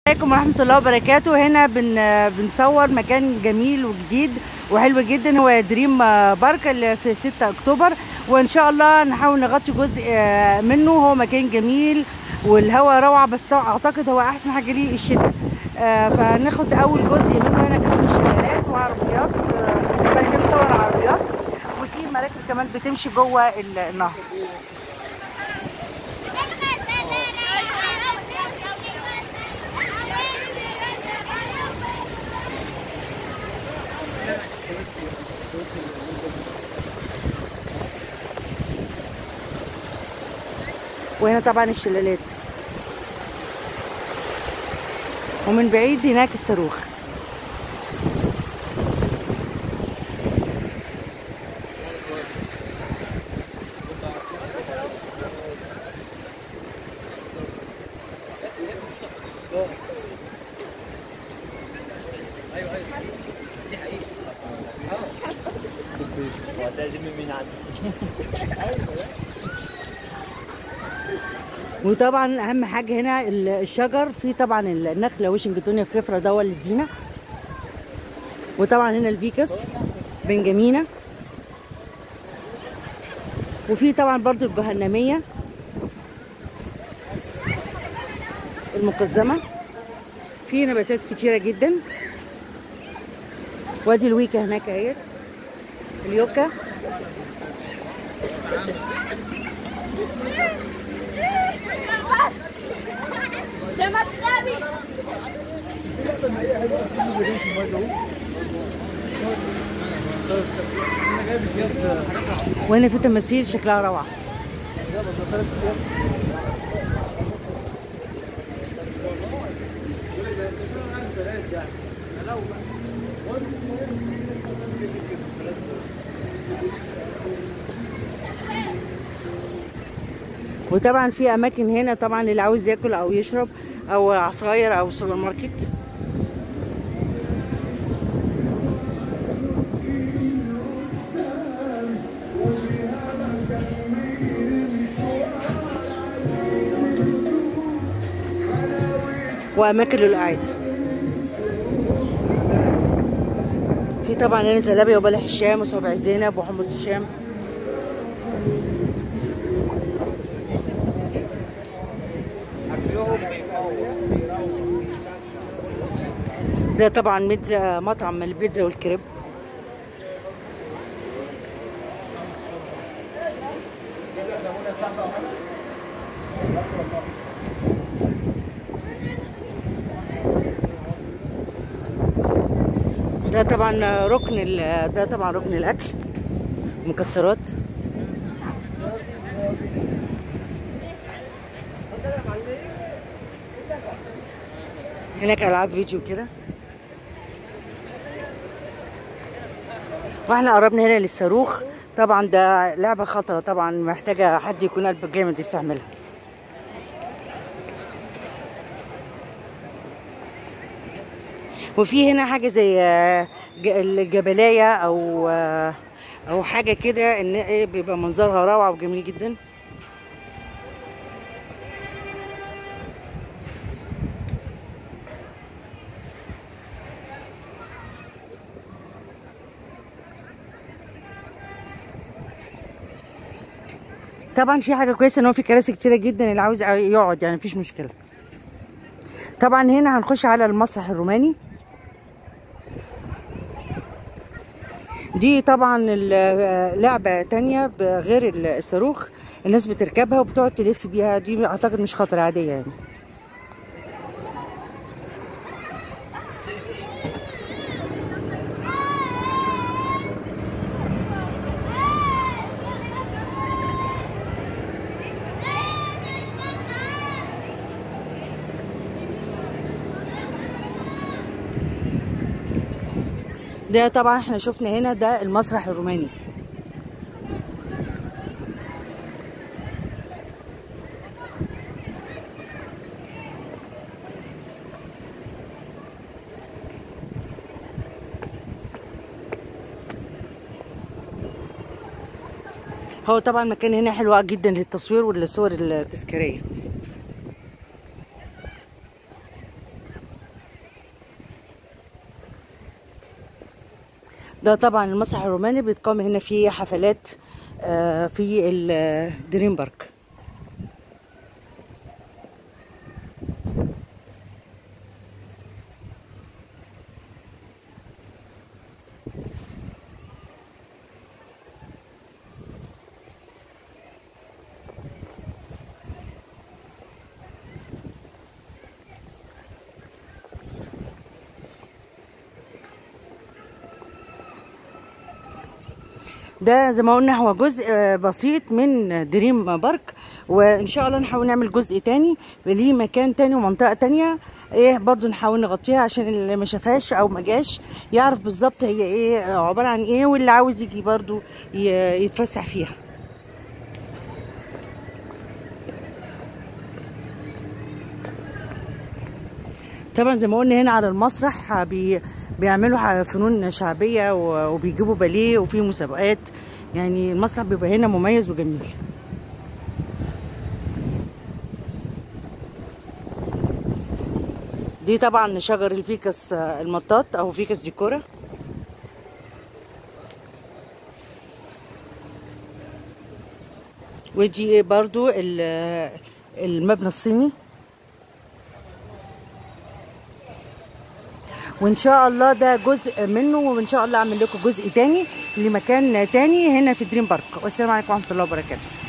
عليكم ورحمة الله وبركاته هنا بن بنصور مكان جميل وجديد وحلو جدا هو دريم بارك اللي في 6 اكتوبر وان شاء الله نحاول نغطي جزء آه، منه هو مكان جميل والهواء روعة بس طبعا اعتقد هو احسن حاجة ليه الشتاء آه، فهناخد اول جزء منه هنا قسم الشلالات وعربيات آه، بعد كده نصور العربيات وفي مراكب كمان بتمشي جوه النهر وهنا طبعا الشلالات ومن بعيد هناك الصاروخ وهتعزم مين عندك؟ وطبعا اهم حاجه هنا ال- الشجر في طبعا النخله واشنطنيه فريفرا ده هو للزينه وطبعا هنا الفيكس بنجامينا وفي طبعا برضو الجهنميه المقزمه في نباتات كتيره جدا وادي الويكا هناك اهيت اليوكا Der macht Gabi! وهنا في تماثيل شكلها روعه وطبعا في اماكن هنا طبعا اللي عاوز ياكل او يشرب او عصاير او سوبر ماركت واماكن للقعاد في طبعا هنا زلابيا وبلح الشام وصوابع الزينب وحمص الشام ده طبعا ميتزا مطعم البيتزا والكريب ده طبعا ركن ال- ده طبعا ركن الاكل مكسرات هناك العاب فيديو كده واحنا قربنا هنا للصاروخ طبعا ده لعبه خطره طبعا محتاجه حد يكون قلبه جامد يستحملها وفي هنا حاجه زي آه، ج- الجبلايه او آه، او حاجه كده ان إيه بيبقى منظرها روعه وجميل جدا طبعا في حاجه كويسه ان هو في كراسي كتيره جدا اللي عاوز يقعد يعني مفيش مشكله طبعا هنا هنخش على المسرح الروماني دي طبعا ال- لعبة تانية غير الصاروخ الناس بتركبها وبتقعد تلف بيها دي اعتقد مش خطر عادية يعني ده طبعا احنا شفنا هنا ده المسرح الروماني هو طبعا مكان هنا حلو جدا للتصوير والصور التذكاريه ده طبعا المسرح الروماني بيتقام هنا فيه حفلات آه، في الدريم بارك ده زي ما قلنا هو جزء آه، بسيط من دريم بارك وان شاء الله نحاول نعمل جزء تاني ليه مكان تاني ومنطقه تانية ايه برضو نحاول نغطيها عشان اللي ما شافهاش او ما جاش يعرف بالظبط هي ايه آه، عباره عن ايه واللي عاوز يجي برضو ي- يتفسح فيها طبعا زي ما قلنا هنا على المسرح بي بيعملوا فنون شعبيه و- وبيجيبوا باليه وفي مسابقات يعني المسرح بيبقى هنا مميز وجميل دي طبعا شجر الفيكس المطاط او فيكس ديكورا ودي برضو ال- المبنى الصيني وان شاء الله ده جزء منه وان شاء الله اعمل لكم جزء تاني لمكان تاني هنا في دريم بارك والسلام عليكم ورحمه الله وبركاته